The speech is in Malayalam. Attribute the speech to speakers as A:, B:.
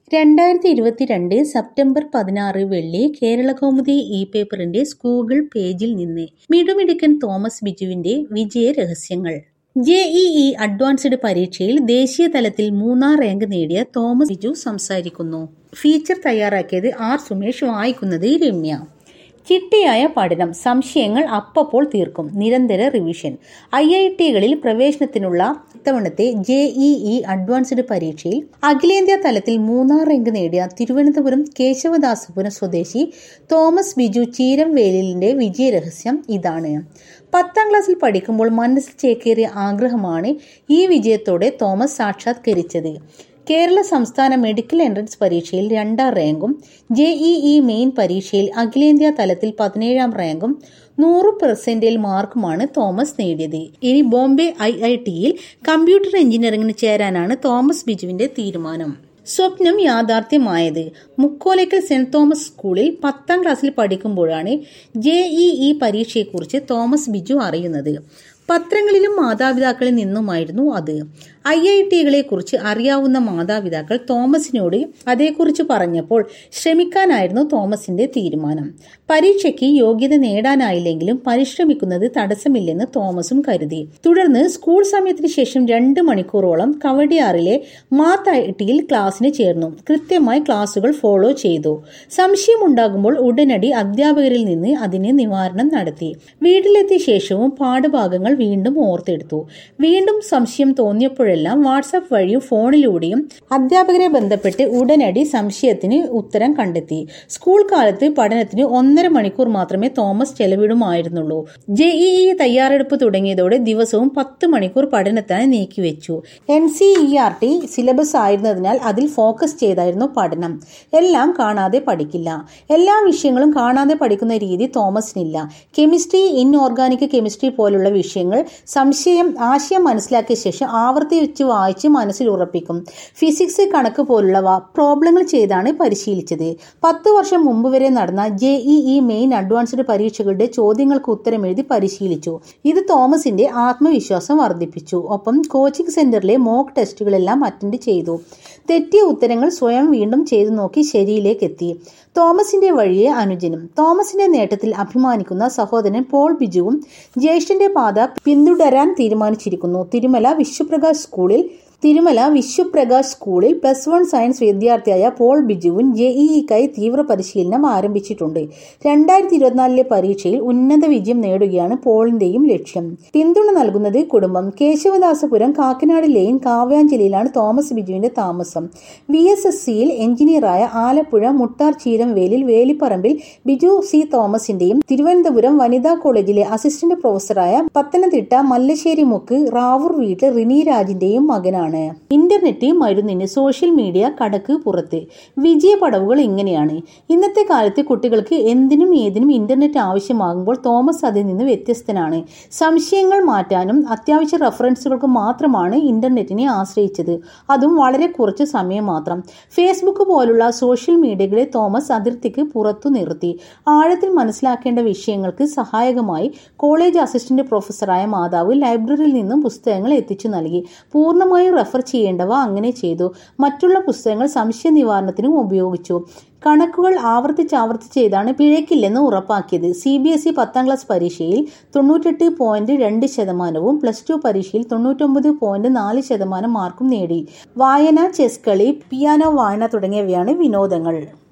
A: രണ്ടായിരത്തി ഇരുപത്തിരണ്ട് സെപ്റ്റംബർ പതിനാറ് വെള്ളി കേരളകൗമുദി ഇ പേപ്പറിന്റെ സ്കൂൾ പേജിൽ നിന്ന് മിടുമിടുക്കൻ തോമസ് ബിജുവിന്റെ വിജയ രഹസ്യങ്ങൾ ജെഇഇ അഡ്വാൻസ്ഡ് പരീക്ഷയിൽ ദേശീയ തലത്തിൽ മൂന്നാം റാങ്ക് നേടിയ തോമസ് ബിജു സംസാരിക്കുന്നു ഫീച്ചർ തയ്യാറാക്കിയത് ആർ സുമേഷ് വായിക്കുന്നത് രമ്യ ചിട്ടയായ പഠനം സംശയങ്ങൾ അപ്പപ്പോൾ തീർക്കും നിരന്തര റിവിഷൻ ഐ ഐ ടികളിൽ പ്രവേശനത്തിനുള്ള ഇത്തവണത്തെ ജെഇഇ അഡ്വാൻസ്ഡ് പരീക്ഷയിൽ അഖിലേന്ത്യാ തലത്തിൽ മൂന്നാം റാങ്ക് നേടിയ തിരുവനന്തപുരം കേശവദാസപുരം സ്വദേശി തോമസ് ബിജു ചീരംവേലിലിന്റെ വിജയരഹസ്യം ഇതാണ് പത്താം ക്ലാസ്സിൽ പഠിക്കുമ്പോൾ മനസ്സിൽ ചേക്കേറിയ ആഗ്രഹമാണ് ഈ വിജയത്തോടെ തോമസ് സാക്ഷാത്കരിച്ചത് കേരള സംസ്ഥാന മെഡിക്കൽ എൻട്രൻസ് പരീക്ഷയിൽ രണ്ടാം റാങ്കും ജെഇഇ മെയിൻ പരീക്ഷയിൽ അഖിലേന്ത്യാ തലത്തിൽ പതിനേഴാം റാങ്കും നൂറ് പെർസെന്റേൽ മാർക്കുമാണ് തോമസ് നേടിയത് ഇനി ബോംബെ ഐ ഐ ടിയിൽ കമ്പ്യൂട്ടർ എഞ്ചിനീയറിംഗിന് ചേരാനാണ് തോമസ് ബിജുവിന്റെ തീരുമാനം സ്വപ്നം യാഥാർത്ഥ്യമായത് മുക്കോലയ്ക്കൽ സെന്റ് തോമസ് സ്കൂളിൽ പത്താം ക്ലാസ്സിൽ പഠിക്കുമ്പോഴാണ് ജെഇഇ പരീക്ഷയെക്കുറിച്ച് തോമസ് ബിജു അറിയുന്നത് പത്രങ്ങളിലും മാതാപിതാക്കളിൽ നിന്നുമായിരുന്നു അത് ഐ ഐ ടികളെ കുറിച്ച് അറിയാവുന്ന മാതാപിതാക്കൾ തോമസിനോട് അതേക്കുറിച്ച് പറഞ്ഞപ്പോൾ ശ്രമിക്കാനായിരുന്നു തോമസിന്റെ തീരുമാനം പരീക്ഷയ്ക്ക് യോഗ്യത നേടാനായില്ലെങ്കിലും പരിശ്രമിക്കുന്നത് തടസ്സമില്ലെന്ന് തോമസും കരുതി തുടർന്ന് സ്കൂൾ സമയത്തിന് ശേഷം രണ്ട് മണിക്കൂറോളം കവടിയാറിലെ മാത്ത് ഐ ടിയിൽ ക്ലാസ്സിന് ചേർന്നു കൃത്യമായി ക്ലാസുകൾ ഫോളോ ചെയ്തു സംശയമുണ്ടാകുമ്പോൾ ഉടനടി അധ്യാപകരിൽ നിന്ന് അതിന് നിവാരണം നടത്തി വീട്ടിലെത്തിയ ശേഷവും പാഠഭാഗങ്ങൾ വീണ്ടും ഓർത്തെടുത്തു വീണ്ടും സംശയം തോന്നിയപ്പോഴെല്ലാം വാട്സാപ്പ് വഴിയും ഫോണിലൂടെയും അധ്യാപകരെ ബന്ധപ്പെട്ട് ഉടനടി സംശയത്തിന് ഉത്തരം കണ്ടെത്തി സ്കൂൾ കാലത്ത് പഠനത്തിന് ഒന്നര മണിക്കൂർ മാത്രമേ തോമസ് ചെലവിടുമായിരുന്നുള്ളൂ ജെഇഇ തയ്യാറെടുപ്പ് തുടങ്ങിയതോടെ ദിവസവും പത്ത് മണിക്കൂർ പഠനത്തിനായി നീക്കിവെച്ചു N C E R T syllabus ആയിരുന്നതിനാൽ അതിൽ ഫോക്കസ് ചെയ്തായിരുന്നു പഠനം എല്ലാം കാണാതെ പഠിക്കില്ല എല്ലാ വിഷയങ്ങളും കാണാതെ പഠിക്കുന്ന രീതി തോമസിനില്ല കെമിസ്ട്രി ഇൻഓർഗാനിക് കെമിസ്ട്രി പോലുള്ള വിഷയങ്ങൾ സംശയം ആശയം മനസ്സിലാക്കിയ ശേഷം ആവർത്തിച്ച് വായിച്ച് മനസ്സിൽ ഉറപ്പിക്കും ഫിസിക്സ് കണക്ക് പോലുള്ളവ പ്രോബ്ലങ്ങൾ ചെയ്താണ് പരിശീലിച്ചത് പത്ത് വർഷം മുമ്പ് വരെ നടന്ന ജെഇഇ മെയിൻ അഡ്വാൻസ്ഡ് പരീക്ഷകളുടെ ചോദ്യങ്ങൾക്ക് ഉത്തരം എഴുതി പരിശീലിച്ചു ഇത് തോമസിന്റെ ആത്മവിശ്വാസം വർദ്ധിപ്പിച്ചു ഒപ്പം കോച്ചിംഗ് സെന്ററിലെ മോക്ക് ടെസ്റ്റുകളെല്ലാം അറ്റൻഡ് ചെയ്തു തെറ്റിയ ഉത്തരങ്ങൾ സ്വയം വീണ്ടും ചെയ്തു നോക്കി ശരിയിലേക്ക് എത്തി തോമസിന്റെ വഴിയെ അനുജനും തോമസിന്റെ നേട്ടത്തിൽ അഭിമാനിക്കുന്ന സഹോദരൻ പോൾ ബിജുവും ജ്യേഷ്ഠന്റെ പാത പിന്തുടരാൻ തീരുമാനിച്ചിരിക്കുന്നു തിരുമല വിശ്വപ്രകാശ് സ്കൂളിൽ തിരുമല വിശ്വപ്രകാശ് സ്കൂളിൽ പ്ലസ് വൺ സയൻസ് വിദ്യാർത്ഥിയായ പോൾ ബിജുവും ജെഇഇക്കായി തീവ്ര പരിശീലനം ആരംഭിച്ചിട്ടുണ്ട് രണ്ടായിരത്തി ഇരുപത്തിനാലിലെ പരീക്ഷയിൽ ഉന്നത വിജയം നേടുകയാണ് പോളിന്റെയും ലക്ഷ്യം പിന്തുണ നൽകുന്നത് കുടുംബം കേശവദാസപുരം കാക്കനാട് ലെയിൻ കാവ്യാഞ്ജലിയിലാണ് തോമസ് ബിജുവിന്റെ താമസം വി എസ് എസ് സിയിൽ എഞ്ചിനീയറായ ആലപ്പുഴ മുട്ടാർ ചീരംവേലിൽ വേലിപ്പറമ്പിൽ ബിജു സി തോമസിന്റെയും തിരുവനന്തപുരം വനിതാ കോളേജിലെ അസിസ്റ്റന്റ് പ്രൊഫസറായ പത്തനംതിട്ട മല്ലശ്ശേരി മുക്ക് റാവൂർ വീട്ടിൽ റിനി രാജിന്റെയും മകനാണ് ആണ് ഇന്റർനെറ്റ് മരുന്നിന് സോഷ്യൽ മീഡിയ കടക്ക് പുറത്ത് വിജയ പടവുകൾ ഇങ്ങനെയാണ് ഇന്നത്തെ കാലത്ത് കുട്ടികൾക്ക് എന്തിനും ഏതിനും ഇന്റർനെറ്റ് ആവശ്യമാകുമ്പോൾ തോമസ് അതിൽ നിന്ന് വ്യത്യസ്തനാണ് സംശയങ്ങൾ മാറ്റാനും അത്യാവശ്യ റെഫറൻസുകൾക്ക് മാത്രമാണ് ഇന്റർനെറ്റിനെ ആശ്രയിച്ചത് അതും വളരെ കുറച്ച് സമയം മാത്രം ഫേസ്ബുക്ക് പോലുള്ള സോഷ്യൽ മീഡിയകളെ തോമസ് അതിർത്തിക്ക് പുറത്തു നിർത്തി ആഴത്തിൽ മനസ്സിലാക്കേണ്ട വിഷയങ്ങൾക്ക് സഹായകമായി കോളേജ് അസിസ്റ്റന്റ് പ്രൊഫസറായ മാതാവ് ലൈബ്രറിയിൽ നിന്നും പുസ്തകങ്ങൾ എത്തിച്ചു നൽകി പൂർണ്ണമായും റെഫർ ചെയ്യേണ്ടവ അങ്ങനെ ചെയ്തു മറ്റുള്ള പുസ്തകങ്ങൾ സംശയ നിവാരണത്തിനും ഉപയോഗിച്ചു കണക്കുകൾ ആവർത്തിച്ച് ആവർത്തിച്ച് ചെയ്താണ് പിഴയ്ക്കില്ലെന്ന് ഉറപ്പാക്കിയത് സി ബി എസ് ഇ പത്താം ക്ലാസ് പരീക്ഷയിൽ തൊണ്ണൂറ്റെട്ട് പോയിന്റ് രണ്ട് ശതമാനവും പ്ലസ് ടു പരീക്ഷയിൽ തൊണ്ണൂറ്റൊമ്പത് പോയിന്റ് നാല് ശതമാനം മാർക്കും നേടി വായന ചെസ് കളി പിയാനോ വായന തുടങ്ങിയവയാണ് വിനോദങ്ങൾ